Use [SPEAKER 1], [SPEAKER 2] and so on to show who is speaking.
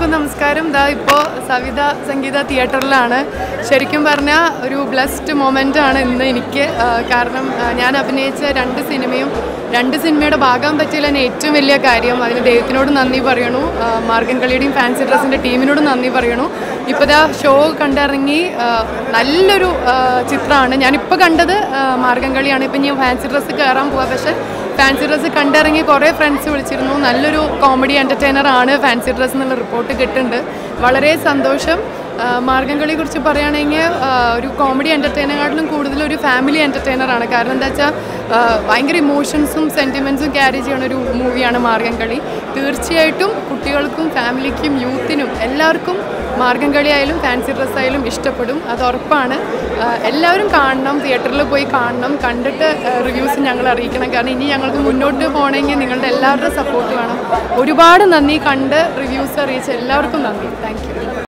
[SPEAKER 1] നമസ്കാരം ദാ ഇപ്പോൾ സവിത സംഗീത തിയേറ്ററിലാണ് ശരിക്കും പറഞ്ഞാൽ ഒരു ബ്ലസ്ഡ് മൊമെൻ്റ് ആണ് ഇന്ന് എനിക്ക് ആ, കാരണം ആ, ഞാൻ അഭിനയിച്ച രണ്ട് സിനിമയും രണ്ട് സിനിമയുടെ ഭാഗം പറ്റിയതിൽ ഏറ്റവും വലിയ കാര്യം അതിന് ദൈവത്തിനോട് നന്ദി പറയണു ആ, മാർഗം കളിയുടെയും ഫാൻസി ഡ്രസ്സിൻ്റെ ടീമിനോട് നന്ദി പറയണു ഇപ്പോൾ ദാ ഷോ കണ്ടിറങ്ങി ആ, നല്ലൊരു ആ, ചിത്രമാണ് ഞാനിപ്പോൾ കണ്ടത് ആ, മാർഗം കളിയാണ് ഇപ്പം ഞാൻ ഫാൻസി ഡ്രസ്സ് കയറാൻ പോവാ പക്ഷേ ഫാൻസി ഡ്രസ്സ് കണ്ടിറങ്ങി കുറേ ഫ്രണ്ട്സ് വിളിച്ചിരുന്നു നല്ലൊരു കോമഡി എൻ്റർടൈനർ ആണ് ഫാൻസി ഡ്രസ്സ് എന്നുള്ള റിപ്പോർട്ട് കിട്ടുന്നുണ്ട് വളരെ സന്തോഷം ആ, മാർഗംകളിയെ കുറിച്ച് പറയുകയാണെങ്കിൽ ആ, ഒരു കോമഡി എൻ്റർടൈനറിനെക്കാട്ടിലും കൂടുതൽ ഒരു ഫാമിലി എൻ്റർടൈനർ ആണ് കാരണം എന്താ വെച്ചാൽ ഭയങ്കര ഇമോഷൻസും സെൻറ്റിമെൻസും ക്യാരി ചെയ്യുന്ന ഒരു മൂവിയാണ് മാർഗംകളി തീർച്ചയായിട്ടും കുട്ടികൾക്കും ഫാമിലിക്കും യൂത്തിനും എല്ലാവർക്കും മാർഗംകളി ആയാലും ഫാൻസി ഡ്രസ് ആയാലും ഇഷ്ടപ്പെടും അത് ഉറപ്പാണ് ആ, എല്ലാവരും കാണണം തിയേറ്ററിൽ പോയി കാണണം കണ്ടിട്ട് റിവ്യൂസ് ഞങ്ങൾ അറിയിക്കണം കാരണം ഇനി ഞങ്ങൾക്ക് മുന്നോട്ട് പോകണമെങ്കിൽ നിങ്ങളുടെ എല്ലാവരുടെ സപ്പോർട്ട് വേണം ഒരുപാട് നന്ദി കണ്ട് റിവ്യൂസ് അറിയിച്ച എല്ലാവർക്കും നന്ദി താങ്ക് യു